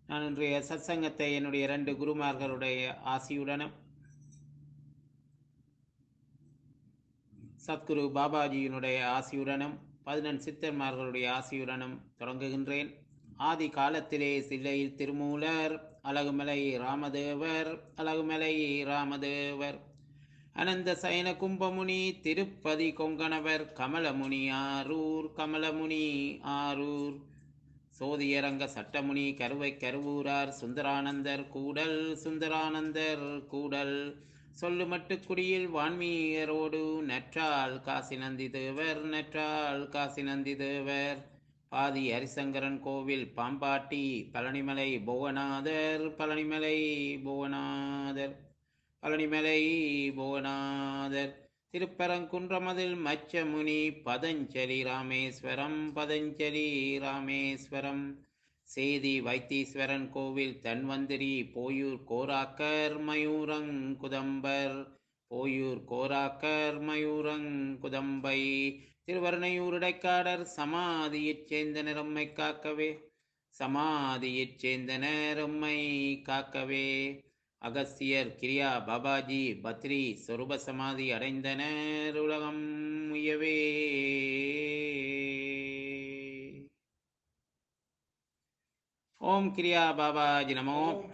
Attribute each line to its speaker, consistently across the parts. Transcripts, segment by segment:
Speaker 1: நான் இன்றைய சத்சங்கத்தை என்னுடைய இரண்டு குருமார்களுடைய ஆசியுடனும் சத்குரு பாபாஜியினுடைய ஆசியுடனும் பதினெண் சித்தர்மார்களுடைய ஆசியுடனும் தொடங்குகின்றேன் ஆதி காலத்திலே சில்லையில் திருமூலர் அழகுமலை ராமதேவர் அழகுமலை ராமதேவர் அனந்த சயன கும்பமுனி திருப்பதி கொங்கணவர் கமலமுனி ஆரூர் கமலமுனி ஆரூர் சோதியரங்க சட்டமுனி கருவை கருவூரார் சுந்தரானந்தர் கூடல் சுந்தரானந்தர் கூடல் சொல்லுமட்டு குடியில் வான்மீயரோடு நற்றால் காசி நந்தி தேவர் நற்றால் காசி நந்தி தேவர் பாதி ஹரிசங்கரன் கோவில் பாம்பாட்டி பழனிமலை புவனாதர் பழனிமலை புவனாதர் பழனிமலை புவனாதர் திருப்பரங்குன்றமதில் மச்சமுனி பதஞ்சலி ராமேஸ்வரம் பதஞ்சலி ராமேஸ்வரம் சேதி வைத்தீஸ்வரன் கோவில் தன்வந்திரி போயூர் கோராக்கர் மயூரங்குதம்பர் போயூர் கோராக்கர் மயூரங்குதம்பை திருவருணையூருடைக்காடர் சமாதியைச் சேர்ந்த நிறம்மை காக்கவே சமாதியைச் சேர்ந்த நிறம்மை காக்கவே அகஸ்தியர் கிரியா பாபாஜி பத்ரி சொரூப சமாதி அடைந்தனர் உலகம் உயவே ஓம் கிரியா பாபாஜி நமோ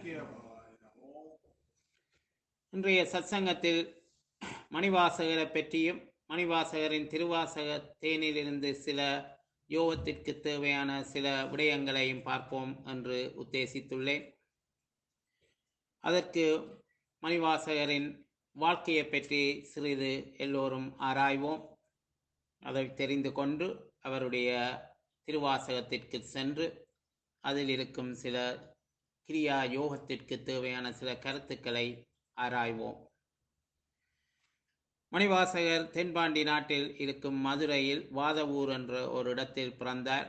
Speaker 1: இன்றைய சத்சங்கத்தில் மணிவாசகரை பற்றியும் மணிவாசகரின் திருவாசக தேனிலிருந்து சில யோகத்திற்கு தேவையான சில விடயங்களையும் பார்ப்போம் என்று உத்தேசித்துள்ளேன் அதற்கு மணிவாசகரின் வாழ்க்கையை பற்றி சிறிது எல்லோரும் ஆராய்வோம் அதை தெரிந்து கொண்டு அவருடைய திருவாசகத்திற்கு சென்று அதில் இருக்கும் சில கிரியா யோகத்திற்கு தேவையான சில கருத்துக்களை ஆராய்வோம் மணிவாசகர் தென்பாண்டி நாட்டில் இருக்கும் மதுரையில் வாதவூர் என்ற ஒரு இடத்தில் பிறந்தார்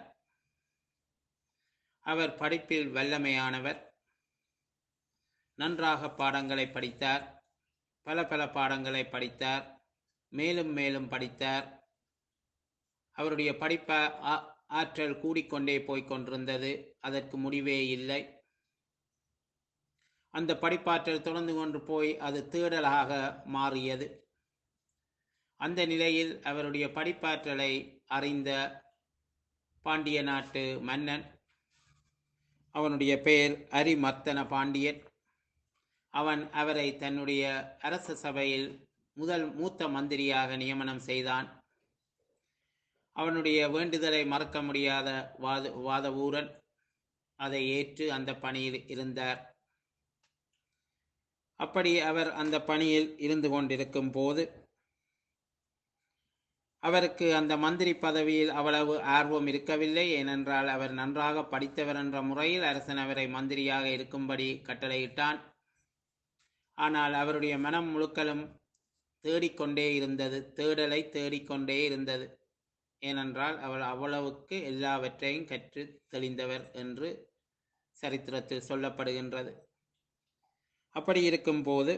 Speaker 1: அவர் படிப்பில் வல்லமையானவர் நன்றாக பாடங்களை படித்தார் பல பல பாடங்களை படித்தார் மேலும் மேலும் படித்தார் அவருடைய படிப்ப ஆற்றல் கூடிக்கொண்டே போய்க் கொண்டிருந்தது அதற்கு முடிவே இல்லை அந்த படிப்பாற்றல் தொடர்ந்து கொண்டு போய் அது தேடலாக மாறியது அந்த நிலையில் அவருடைய படிப்பாற்றலை அறிந்த பாண்டிய நாட்டு மன்னன் அவனுடைய பெயர் அரிமர்த்தன பாண்டியன் அவன் அவரை தன்னுடைய அரச சபையில் முதல் மூத்த மந்திரியாக நியமனம் செய்தான் அவனுடைய வேண்டுதலை மறக்க முடியாத வாத வாதவூரன் அதை ஏற்று அந்த பணியில் இருந்தார் அப்படி அவர் அந்த பணியில் இருந்து கொண்டிருக்கும் போது அவருக்கு அந்த மந்திரி பதவியில் அவ்வளவு ஆர்வம் இருக்கவில்லை ஏனென்றால் அவர் நன்றாக படித்தவர் என்ற முறையில் அரசன் அவரை மந்திரியாக இருக்கும்படி கட்டளையிட்டான் ஆனால் அவருடைய மனம் முழுக்களும் தேடிக்கொண்டே இருந்தது தேடலை தேடிக்கொண்டே இருந்தது ஏனென்றால் அவர் அவ்வளவுக்கு எல்லாவற்றையும் கற்று தெளிந்தவர் என்று சரித்திரத்தில் சொல்லப்படுகின்றது அப்படி இருக்கும்போது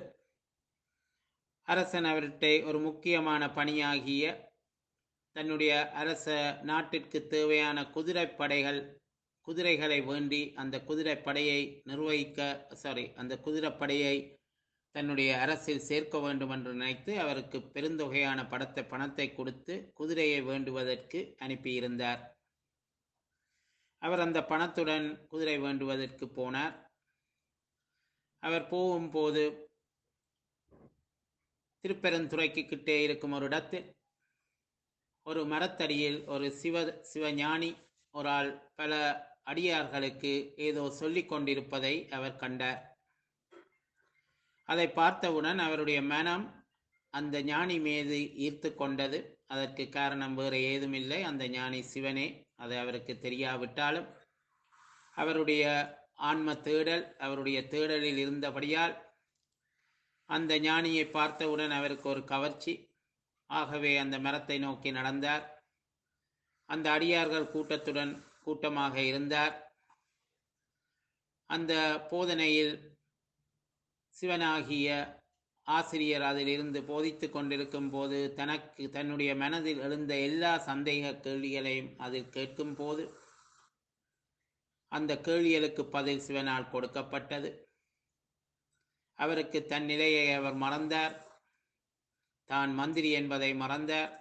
Speaker 1: அரசன் அவர்கிட்ட ஒரு முக்கியமான பணியாகிய தன்னுடைய அரச நாட்டிற்கு தேவையான குதிரைப்படைகள் குதிரைகளை வேண்டி அந்த குதிரைப்படையை நிர்வகிக்க சாரி அந்த குதிரைப்படையை தன்னுடைய அரசில் சேர்க்க வேண்டும் என்று நினைத்து அவருக்கு பெருந்தொகையான படத்தை பணத்தை கொடுத்து குதிரையை வேண்டுவதற்கு அனுப்பியிருந்தார் அவர் அந்த பணத்துடன் குதிரை வேண்டுவதற்கு போனார் அவர் போகும்போது திருப்பெருந்துறைக்கு கிட்டே இருக்கும் ஒரு இடத்தில் ஒரு மரத்தடியில் ஒரு சிவ சிவஞானி ஒரு ஆள் பல அடியார்களுக்கு ஏதோ சொல்லிக் கொண்டிருப்பதை அவர் கண்டார் அதை பார்த்தவுடன் அவருடைய மனம் அந்த ஞானி மீது ஈர்த்து கொண்டது அதற்கு காரணம் வேறு ஏதுமில்லை அந்த ஞானி சிவனே அது அவருக்கு தெரியாவிட்டாலும் அவருடைய ஆன்ம தேடல் அவருடைய தேடலில் இருந்தபடியால் அந்த ஞானியை பார்த்தவுடன் அவருக்கு ஒரு கவர்ச்சி ஆகவே அந்த மரத்தை நோக்கி நடந்தார் அந்த அடியார்கள் கூட்டத்துடன் கூட்டமாக இருந்தார் அந்த போதனையில் சிவனாகிய ஆசிரியர் அதிலிருந்து போதித்து கொண்டிருக்கும் போது தனக்கு தன்னுடைய மனதில் எழுந்த எல்லா சந்தேக கேள்விகளையும் அதில் கேட்கும் போது அந்த கேள்விகளுக்கு பதில் சிவனால் கொடுக்கப்பட்டது அவருக்கு தன் நிலையை அவர் மறந்தார் தான் மந்திரி என்பதை மறந்தார்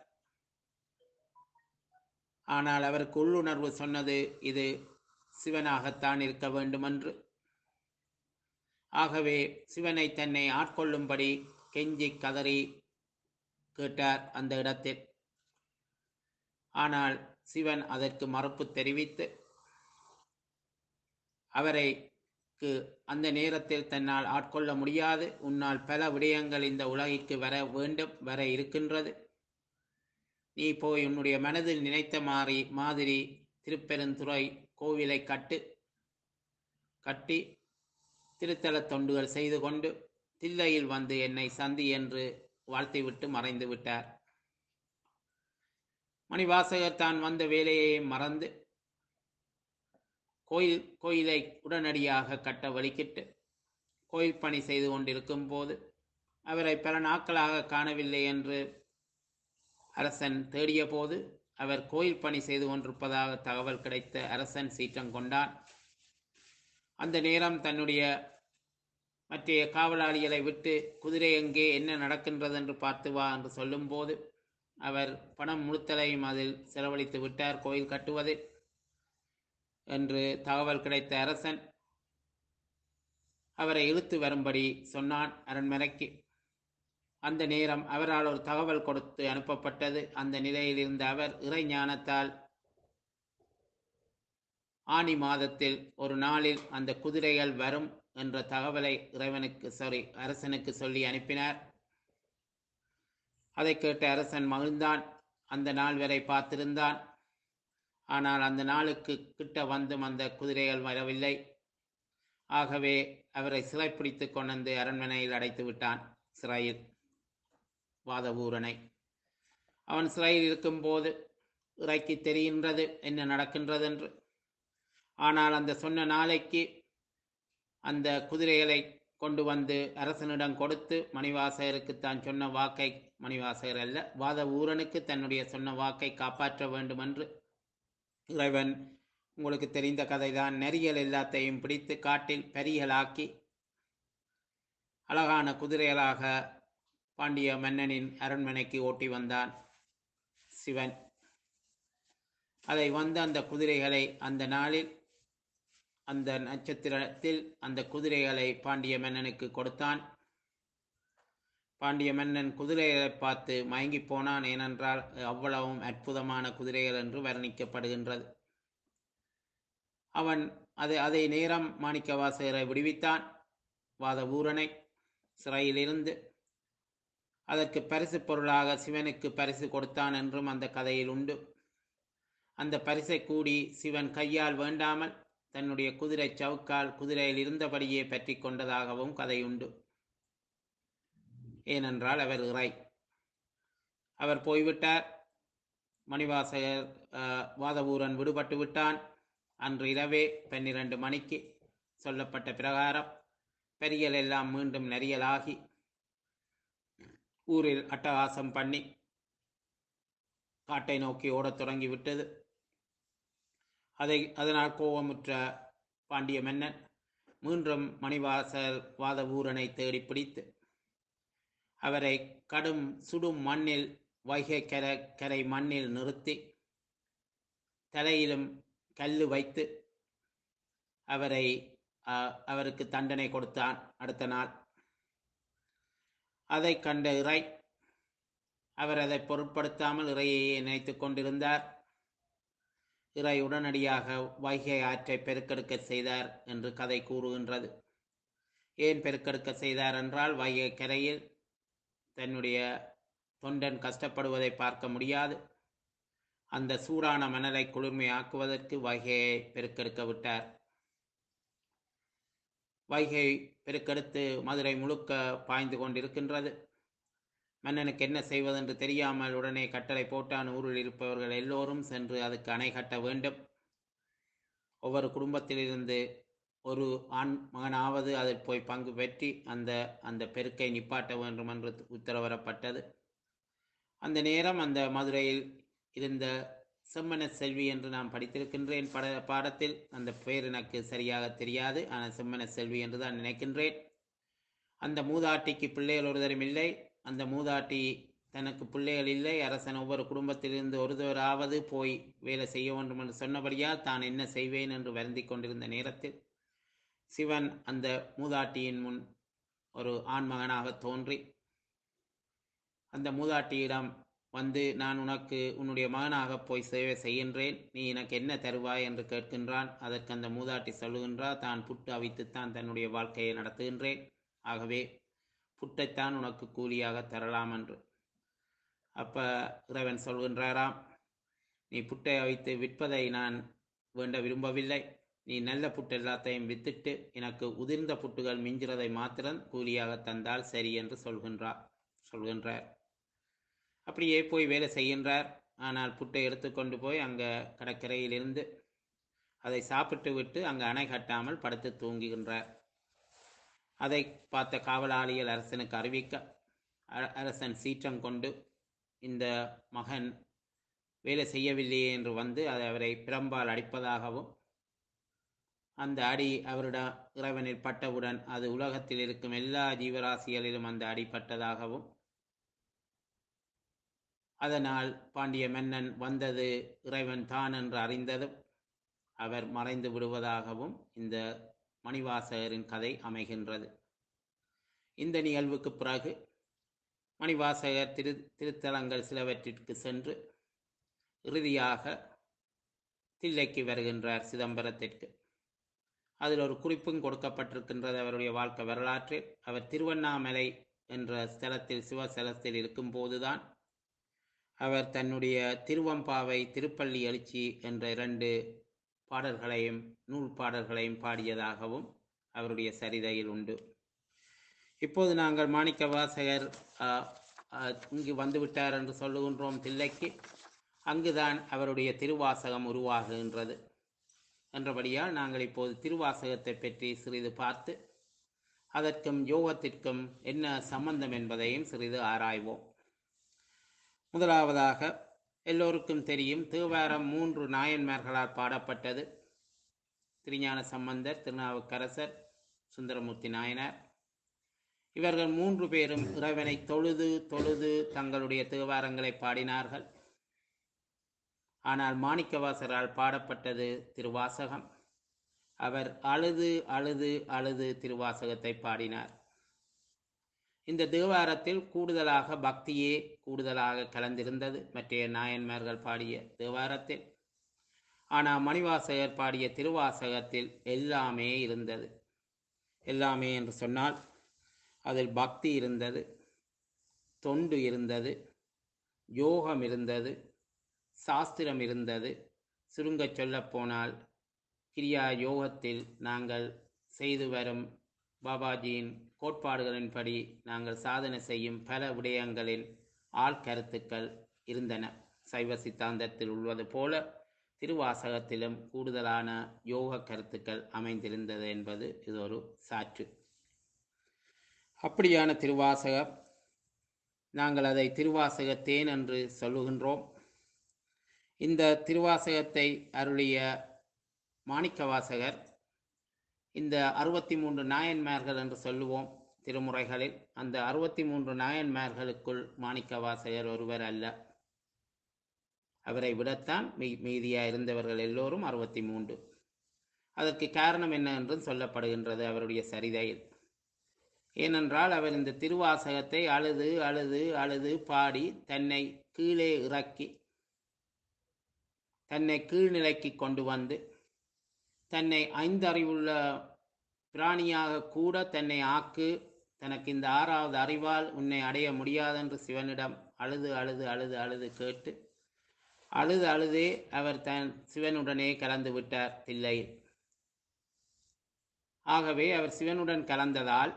Speaker 1: ஆனால் அவருக்கு உள்ளுணர்வு சொன்னது இது சிவனாகத்தான் இருக்க வேண்டுமென்று ஆகவே சிவனை தன்னை ஆட்கொள்ளும்படி கெஞ்சி கதறி கேட்டார் அந்த இடத்தில் ஆனால் சிவன் அதற்கு மறுப்பு தெரிவித்து அவரைக்கு அந்த நேரத்தில் தன்னால் ஆட்கொள்ள முடியாது உன்னால் பல விடயங்கள் இந்த உலகிற்கு வர வேண்டும் வர இருக்கின்றது நீ போய் உன்னுடைய மனதில் நினைத்த மாறி மாதிரி திருப்பெருந்துறை கோவிலை கட்டு கட்டி திருத்தல தொண்டுகள் செய்து கொண்டு தில்லையில் வந்து என்னை சந்தி என்று வாழ்த்திவிட்டு மறைந்து விட்டார் மணிவாசகர் தான் வந்த வேலையை மறந்து கோயில் கோயிலை உடனடியாக கட்ட வலிக்கிட்டு கோயில் பணி செய்து கொண்டிருக்கும் போது அவரை பல நாட்களாக காணவில்லை என்று அரசன் தேடிய போது அவர் கோயில் பணி செய்து கொண்டிருப்பதாக தகவல் கிடைத்த அரசன் சீற்றம் கொண்டான் அந்த நேரம் தன்னுடைய மற்ற காவலாளிகளை விட்டு குதிரை எங்கே என்ன நடக்கின்றது என்று பார்த்து வா என்று சொல்லும்போது அவர் பணம் முழுத்தலையும் அதில் செலவழித்து விட்டார் கோயில் கட்டுவதில் என்று தகவல் கிடைத்த அரசன் அவரை இழுத்து வரும்படி சொன்னான் அரண்மனைக்கு அந்த நேரம் அவரால் ஒரு தகவல் கொடுத்து அனுப்பப்பட்டது அந்த நிலையில் இருந்த அவர் இறை ஞானத்தால் ஆனி மாதத்தில் ஒரு நாளில் அந்த குதிரைகள் வரும் என்ற தகவலை இறைவனுக்கு சாரி அரசனுக்கு சொல்லி அனுப்பினார் அதை கேட்ட அரசன் மகிழ்ந்தான் அந்த நாள் வரை பார்த்திருந்தான் ஆனால் அந்த நாளுக்கு கிட்ட வந்தும் அந்த குதிரைகள் வரவில்லை ஆகவே அவரை சிறைப்பிடித்து கொண்டு அரண்மனையில் அடைத்து விட்டான் சிறையில் வாதவூரனை அவன் சிறையில் இருக்கும்போது இறைக்கு தெரிகின்றது என்ன நடக்கின்றது என்று ஆனால் அந்த சொன்ன நாளைக்கு அந்த குதிரைகளை கொண்டு வந்து அரசனிடம் கொடுத்து மணிவாசகருக்கு தான் சொன்ன வாக்கை மணிவாசகர் அல்ல வாத ஊரனுக்கு தன்னுடைய சொன்ன வாக்கை காப்பாற்ற வேண்டும் என்று இறைவன் உங்களுக்கு தெரிந்த கதைதான் நெறியல் எல்லாத்தையும் பிடித்து காட்டில் பரிகளாக்கி அழகான குதிரைகளாக பாண்டிய மன்னனின் அரண்மனைக்கு ஓட்டி வந்தான் சிவன் அதை வந்த அந்த குதிரைகளை அந்த நாளில் அந்த நட்சத்திரத்தில் அந்த குதிரைகளை பாண்டிய மன்னனுக்கு கொடுத்தான் பாண்டிய மன்னன் குதிரைகளை பார்த்து மயங்கி போனான் ஏனென்றால் அவ்வளவும் அற்புதமான குதிரைகள் என்று வர்ணிக்கப்படுகின்றது அவன் அது அதை நேரம் மாணிக்கவாசகரை விடுவித்தான் வாதவூரனை சிறையிலிருந்து அதற்கு பரிசு பொருளாக சிவனுக்கு பரிசு கொடுத்தான் என்றும் அந்த கதையில் உண்டு அந்த பரிசை கூடி சிவன் கையால் வேண்டாமல் தன்னுடைய குதிரை சவுக்கால் குதிரையில் இருந்தபடியே பற்றி கொண்டதாகவும் கதையுண்டு ஏனென்றால் அவர் இறை அவர் போய்விட்டார் மணிவாசகர் வாதவூரன் விடுபட்டு விட்டான் அன்று இரவே பன்னிரண்டு மணிக்கு சொல்லப்பட்ட பிரகாரம் பெரியல் எல்லாம் மீண்டும் நெறியலாகி ஊரில் அட்டகாசம் பண்ணி காட்டை நோக்கி ஓடத் தொடங்கிவிட்டது அதை அதனால் கோபமுற்ற பாண்டிய மன்னன் மீண்டும் மணிவாசல் வாதவூரனை தேடி பிடித்து அவரை கடும் சுடும் மண்ணில் வைகை கரை கரை மண்ணில் நிறுத்தி தலையிலும் கல்லு வைத்து அவரை அவருக்கு தண்டனை கொடுத்தான் அடுத்த நாள் அதை கண்ட இறை அவர் அதை பொருட்படுத்தாமல் இறையையே நினைத்து கொண்டிருந்தார் இறை உடனடியாக வைகை ஆற்றை பெருக்கெடுக்க செய்தார் என்று கதை கூறுகின்றது ஏன் பெருக்கெடுக்க செய்தார் என்றால் வைகை கரையில் தன்னுடைய தொண்டன் கஷ்டப்படுவதை பார்க்க முடியாது அந்த சூடான மணலை குளிர்மையாக்குவதற்கு வைகையை பெருக்கெடுக்க விட்டார் வைகை பெருக்கெடுத்து மதுரை முழுக்க பாய்ந்து கொண்டிருக்கின்றது மன்னனுக்கு என்ன செய்வதென்று தெரியாமல் உடனே கட்டளை போட்டான் ஊரில் இருப்பவர்கள் எல்லோரும் சென்று அதுக்கு அணை கட்ட வேண்டும் ஒவ்வொரு குடும்பத்திலிருந்து ஒரு ஆண் மகனாவது அதில் போய் பங்கு பெற்றி அந்த அந்த பெருக்கை நிப்பாட்ட வேண்டும் என்று உத்தரவிடப்பட்டது அந்த நேரம் அந்த மதுரையில் இருந்த செம்மன செல்வி என்று நான் படித்திருக்கின்றேன் பட பாடத்தில் அந்த பெயர் எனக்கு சரியாக தெரியாது ஆனால் செம்மன செல்வி என்று தான் நினைக்கின்றேன் அந்த மூதாட்டிக்கு பிள்ளைகள் ஒருதரும் இல்லை அந்த மூதாட்டி தனக்கு பிள்ளைகள் இல்லை அரசன் ஒவ்வொரு குடும்பத்திலிருந்து ஒருவராவது போய் வேலை செய்ய வேண்டும் என்று சொன்னபடியால் தான் என்ன செய்வேன் என்று வருந்திக் கொண்டிருந்த நேரத்தில் சிவன் அந்த மூதாட்டியின் முன் ஒரு ஆண்மகனாக தோன்றி அந்த மூதாட்டியிடம் வந்து நான் உனக்கு உன்னுடைய மகனாக போய் சேவை செய்கின்றேன் நீ எனக்கு என்ன தருவாய் என்று கேட்கின்றான் அதற்கு அந்த மூதாட்டி சொல்லுகின்றார் தான் புட்டு அவித்துத்தான் தன்னுடைய வாழ்க்கையை நடத்துகின்றேன் ஆகவே புட்டைத்தான் உனக்கு கூலியாக தரலாம் என்று அப்ப இறைவன் சொல்கின்றாராம் நீ புட்டை அவித்து விற்பதை நான் வேண்ட விரும்பவில்லை நீ நல்ல புட்டு எல்லாத்தையும் வித்துட்டு எனக்கு உதிர்ந்த புட்டுகள் மிஞ்சுறதை மாத்திரம் கூலியாக தந்தால் சரி என்று சொல்கின்றார் சொல்கின்றார் அப்படியே போய் வேலை செய்கின்றார் ஆனால் புட்டை எடுத்துக்கொண்டு போய் அங்கே கடற்கரையிலிருந்து அதை சாப்பிட்டு விட்டு அங்கு அணை கட்டாமல் படுத்து தூங்குகின்றார் அதை பார்த்த காவலாளிகள் அரசனுக்கு அறிவிக்க அ- அரசன் சீற்றம் கொண்டு இந்த மகன் வேலை செய்யவில்லையே என்று வந்து அதை அவரை பிரம்பால் அடிப்பதாகவும் அந்த அடி அவரிடம் இறைவனில் பட்டவுடன் அது உலகத்தில் இருக்கும் எல்லா ஜீவராசிகளிலும் அந்த அடி பட்டதாகவும் அதனால் பாண்டிய மன்னன் வந்தது இறைவன் தான் என்று அறிந்ததும் அவர் மறைந்து விடுவதாகவும் இந்த மணிவாசகரின் கதை அமைகின்றது இந்த நிகழ்வுக்கு பிறகு மணிவாசகர் திரு திருத்தலங்கள் சிலவற்றிற்கு சென்று இறுதியாக தில்லைக்கு வருகின்றார் சிதம்பரத்திற்கு அதில் ஒரு குறிப்பும் கொடுக்கப்பட்டிருக்கின்றது அவருடைய வாழ்க்கை வரலாற்றில் அவர் திருவண்ணாமலை என்ற ஸ்தலத்தில் சிவஸ்தலத்தில் இருக்கும்போதுதான் அவர் தன்னுடைய திருவம்பாவை திருப்பள்ளி எழுச்சி என்ற இரண்டு பாடல்களையும் நூல் பாடல்களையும் பாடியதாகவும் அவருடைய சரிதையில் உண்டு இப்போது நாங்கள் மாணிக்க வாசகர் ஆ, ஆ, இங்கு வந்துவிட்டார் என்று சொல்லுகின்றோம் தில்லைக்கு அங்குதான் அவருடைய திருவாசகம் உருவாகுகின்றது என்றபடியால் நாங்கள் இப்போது திருவாசகத்தை பற்றி சிறிது பார்த்து அதற்கும் யோகத்திற்கும் என்ன சம்பந்தம் என்பதையும் சிறிது ஆராய்வோம் முதலாவதாக எல்லோருக்கும் தெரியும் தேவாரம் மூன்று நாயன்மார்களால் பாடப்பட்டது திருஞான சம்பந்தர் திருநாவுக்கரசர் சுந்தரமூர்த்தி நாயனார் இவர்கள் மூன்று பேரும் இறைவனை தொழுது தொழுது தங்களுடைய தேவாரங்களை பாடினார்கள் ஆனால் மாணிக்கவாசரால் பாடப்பட்டது திருவாசகம் அவர் அழுது அழுது அழுது திருவாசகத்தை பாடினார் இந்த தேவாரத்தில் கூடுதலாக பக்தியே கூடுதலாக கலந்திருந்தது மற்ற நாயன்மார்கள் பாடிய தேவாரத்தில் ஆனால் மணிவாசகர் பாடிய திருவாசகத்தில் எல்லாமே இருந்தது எல்லாமே என்று சொன்னால் அதில் பக்தி இருந்தது தொண்டு இருந்தது யோகம் இருந்தது சாஸ்திரம் இருந்தது சுருங்கச் சொல்லப் போனால் கிரியா யோகத்தில் நாங்கள் செய்து வரும் பாபாஜியின் கோட்பாடுகளின்படி நாங்கள் சாதனை செய்யும் பல விடயங்களின் ஆழ்கருத்துக்கள் இருந்தன சைவ சித்தாந்தத்தில் உள்ளது போல திருவாசகத்திலும் கூடுதலான யோக கருத்துக்கள் அமைந்திருந்தது என்பது இது ஒரு சாற்று அப்படியான திருவாசகம் நாங்கள் அதை திருவாசகத்தேன் என்று சொல்லுகின்றோம் இந்த திருவாசகத்தை அருளிய மாணிக்கவாசகர் இந்த அறுபத்தி மூன்று நாயன்மார்கள் என்று சொல்லுவோம் திருமுறைகளில் அந்த அறுபத்தி மூன்று நாயன்மார்களுக்குள் மாணிக்கவாசகர் ஒருவர் அல்ல அவரை விடத்தான் மீ மீதியா இருந்தவர்கள் எல்லோரும் அறுபத்தி மூன்று அதற்கு காரணம் என்ன என்றும் சொல்லப்படுகின்றது அவருடைய சரிதையில் ஏனென்றால் அவர் இந்த திருவாசகத்தை அழுது அழுது அழுது பாடி தன்னை கீழே இறக்கி தன்னை கீழ்நிலைக்கு கொண்டு வந்து தன்னை ஐந்தறிவுள்ள பிராணியாக கூட தன்னை ஆக்கு தனக்கு இந்த ஆறாவது அறிவால் உன்னை அடைய முடியாதென்று சிவனிடம் அழுது அழுது அழுது அழுது கேட்டு அழுது அழுதே அவர் தன் சிவனுடனே கலந்து விட்டார் தில்லையில் ஆகவே அவர் சிவனுடன் கலந்ததால்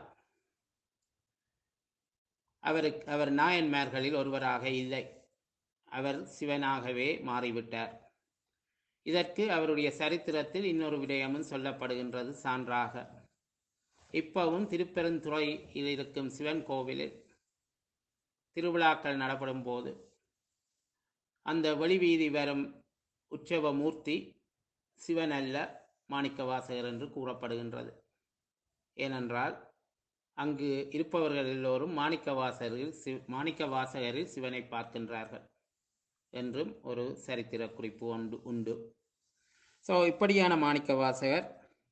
Speaker 1: அவருக்கு அவர் நாயன்மார்களில் ஒருவராக இல்லை அவர் சிவனாகவே மாறிவிட்டார் இதற்கு அவருடைய சரித்திரத்தில் இன்னொரு விடயமும் சொல்லப்படுகின்றது சான்றாக இப்பவும் திருப்பெருந்துறையில் இருக்கும் சிவன் கோவிலில் திருவிழாக்கள் நடப்படும் போது அந்த வெளிவீதி வரும் உற்சவ மூர்த்தி சிவன் அல்ல மாணிக்கவாசகர் என்று கூறப்படுகின்றது ஏனென்றால் அங்கு இருப்பவர்கள் எல்லோரும் மாணிக்கவாசகரில் சிவ மாணிக்கவாசகரில் சிவனை பார்க்கின்றார்கள் என்றும் ஒரு சரித்திர குறிப்பு உண்டு உண்டு ஸோ இப்படியான மாணிக்கவாசகர்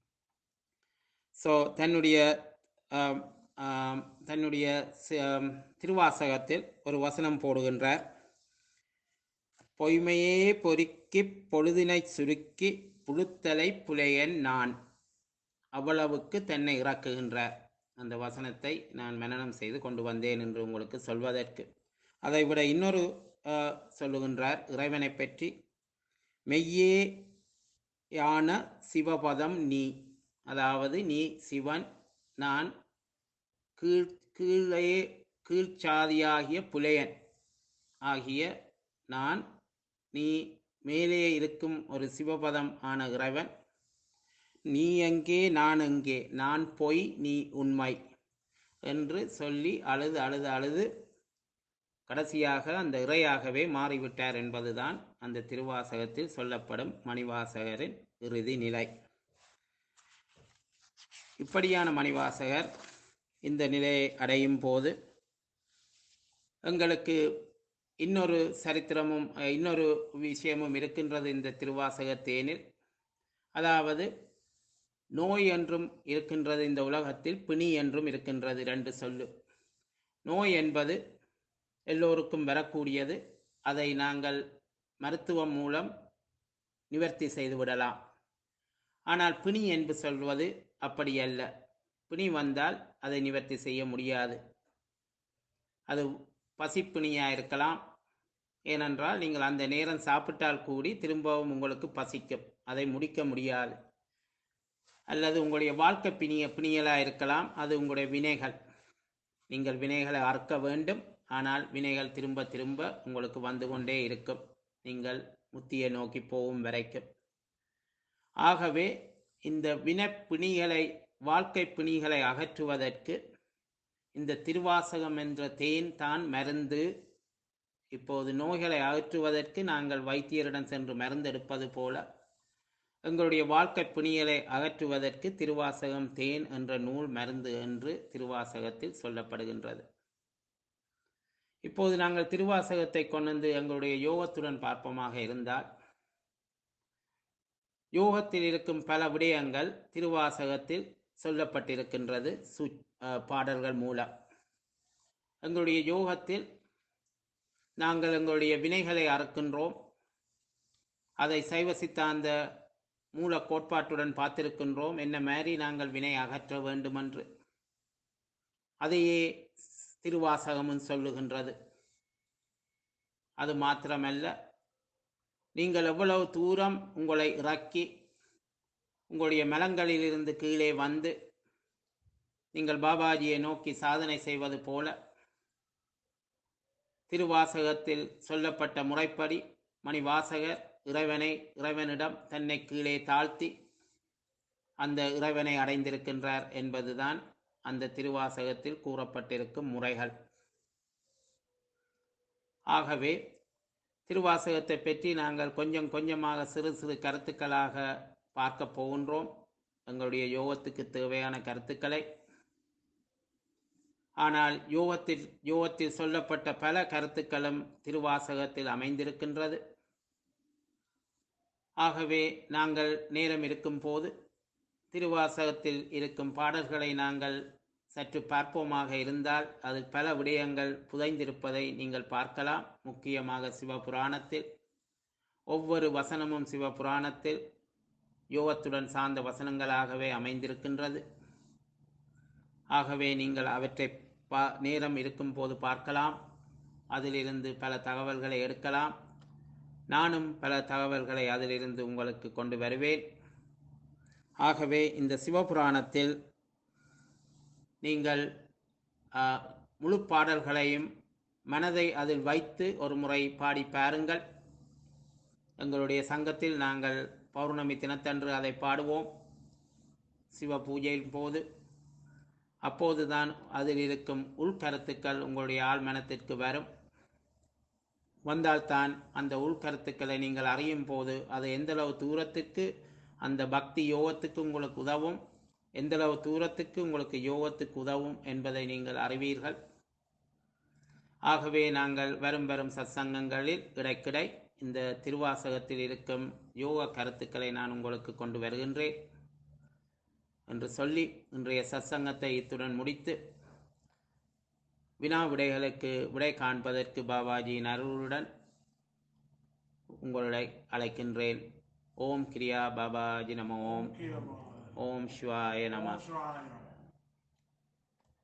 Speaker 1: ஸோ தன்னுடைய ஆம், ஆம், தன்னுடைய சி- ஆம், திருவாசகத்தில் ஒரு வசனம் போடுகின்றார் பொய்மையே பொறுக்கிப் பொழுதினை சுருக்கி புழுத்தலை புலையன் நான் அவ்வளவுக்கு தன்னை இறக்குகின்றார் அந்த வசனத்தை நான் மனனம் செய்து கொண்டு வந்தேன் என்று உங்களுக்கு சொல்வதற்கு அதை விட இன்னொரு அஹ், சொல்லுகின்றார் இறைவனை பற்றி மெய்யே யான சிவபதம் நீ அதாவது நீ சிவன் நான் கீழ் கீழே கீழ்ச்சாதியாகிய புலையன் ஆகிய நான் நீ மேலே இருக்கும் ஒரு சிவபதம் ஆன இறைவன் நீ எங்கே நான் எங்கே நான் பொய் நீ உண்மை என்று சொல்லி அழுது அழுது அழுது கடைசியாக அந்த இறையாகவே மாறிவிட்டார் என்பதுதான் அந்த திருவாசகத்தில் சொல்லப்படும் மணிவாசகரின் இறுதி நிலை இப்படியான மணிவாசகர் இந்த நிலையை அடையும் போது எங்களுக்கு இன்னொரு சரித்திரமும் அஹ், இன்னொரு விஷயமும் இருக்கின்றது இந்த திருவாசக தேனில் அதாவது நோய் என்றும் இருக்கின்றது இந்த உலகத்தில் பிணி என்றும் இருக்கின்றது ரெண்டு சொல்லு நோய் என்பது எல்லோருக்கும் வரக்கூடியது அதை நாங்கள் மருத்துவம் மூலம் நிவர்த்தி செய்து விடலாம் ஆனால் பிணி என்று சொல்வது அப்படி அல்ல பிணி வந்தால் அதை நிவர்த்தி செய்ய முடியாது அது பசிப்பிணியாக இருக்கலாம் ஏனென்றால் நீங்கள் அந்த நேரம் சாப்பிட்டால் கூடி திரும்பவும் உங்களுக்கு பசிக்கும் அதை முடிக்க முடியாது அல்லது உங்களுடைய வாழ்க்கை பிணிய பிணியலாக இருக்கலாம் அது உங்களுடைய வினைகள் நீங்கள் வினைகளை அறுக்க வேண்டும் ஆனால் வினைகள் திரும்ப திரும்ப உங்களுக்கு வந்து கொண்டே இருக்கும் நீங்கள் முத்தியை நோக்கி போகும் வரைக்கும் ஆகவே இந்த வினை பிணிகளை வாழ்க்கை பிணிகளை அகற்றுவதற்கு இந்த திருவாசகம் என்ற தேன் தான் மருந்து இப்போது நோய்களை அகற்றுவதற்கு நாங்கள் வைத்தியரிடம் சென்று மருந்தெடுப்பது போல எங்களுடைய வாழ்க்கை பிணிகளை அகற்றுவதற்கு திருவாசகம் தேன் என்ற நூல் மருந்து என்று திருவாசகத்தில் சொல்லப்படுகின்றது இப்போது நாங்கள் திருவாசகத்தை கொண்டு எங்களுடைய யோகத்துடன் பார்ப்போமாக இருந்தால் யோகத்தில் இருக்கும் பல விடயங்கள் திருவாசகத்தில் சொல்லப்பட்டிருக்கின்றது சு அஹ், பாடல்கள் மூலம் எங்களுடைய யோகத்தில் நாங்கள் எங்களுடைய வினைகளை அறுக்கின்றோம் அதை சைவ சித்தாந்த மூல கோட்பாட்டுடன் பார்த்திருக்கின்றோம் என்ன மாதிரி நாங்கள் வினை அகற்ற வேண்டுமென்று அதையே திருவாசகமும் சொல்லுகின்றது அது மாத்திரமல்ல நீங்கள் எவ்வளவு தூரம் உங்களை இறக்கி உங்களுடைய மலங்களிலிருந்து கீழே வந்து நீங்கள் பாபாஜியை நோக்கி சாதனை செய்வது போல திருவாசகத்தில் சொல்லப்பட்ட முறைப்படி மணிவாசகர் இறைவனை இறைவனிடம் தன்னை கீழே தாழ்த்தி அந்த இறைவனை அடைந்திருக்கின்றார் என்பதுதான் அந்த திருவாசகத்தில் கூறப்பட்டிருக்கும் முறைகள் ஆகவே திருவாசகத்தை பற்றி நாங்கள் கொஞ்சம் கொஞ்சமாக சிறு சிறு கருத்துக்களாக பார்க்க போகின்றோம் எங்களுடைய யோகத்துக்கு தேவையான கருத்துக்களை ஆனால் யோகத்தில் யோகத்தில் சொல்லப்பட்ட பல கருத்துக்களும் திருவாசகத்தில் அமைந்திருக்கின்றது ஆகவே நாங்கள் நேரம் இருக்கும் போது திருவாசகத்தில் இருக்கும் பாடல்களை நாங்கள் சற்று பார்ப்போமாக இருந்தால் அதில் பல விடயங்கள் புதைந்திருப்பதை நீங்கள் பார்க்கலாம் முக்கியமாக சிவபுராணத்தில் ஒவ்வொரு வசனமும் சிவபுராணத்தில் யோகத்துடன் சார்ந்த வசனங்களாகவே அமைந்திருக்கின்றது ஆகவே நீங்கள் அவற்றை பா நேரம் இருக்கும் போது பார்க்கலாம் அதிலிருந்து பல தகவல்களை எடுக்கலாம் நானும் பல தகவல்களை அதிலிருந்து உங்களுக்கு கொண்டு வருவேன் ஆகவே இந்த சிவபுராணத்தில் நீங்கள் ஆ, முழு பாடல்களையும் மனதை அதில் வைத்து ஒரு முறை பாடி பாருங்கள் எங்களுடைய சங்கத்தில் நாங்கள் பௌர்ணமி தினத்தன்று அதை பாடுவோம் சிவ பூஜையின் போது அப்போதுதான் அதில் இருக்கும் உள்கருத்துக்கள் உங்களுடைய ஆழ்மனத்திற்கு வரும் வந்தால்தான் அந்த உள்கருத்துக்களை நீங்கள் அறியும் போது அது எந்தளவு தூரத்துக்கு அந்த பக்தி யோகத்துக்கு உங்களுக்கு உதவும் எந்தளவு தூரத்துக்கு உங்களுக்கு யோகத்துக்கு உதவும் என்பதை நீங்கள் அறிவீர்கள் ஆகவே நாங்கள் வரும் வரும் சத்சங்கங்களில் இடைக்கிடை இந்த திருவாசகத்தில் இருக்கும் யோக கருத்துக்களை நான் உங்களுக்கு கொண்டு வருகின்றேன் என்று சொல்லி இன்றைய சத்சங்கத்தை இத்துடன் முடித்து வினா விடைகளுக்கு விடை காண்பதற்கு பாபாஜியின் அருளுடன் உங்களை அழைக்கின்றேன் ஓம் கிரியா பாபாஜி நம ஓம் ஓம் சிவாய நம
Speaker 2: Namaskar.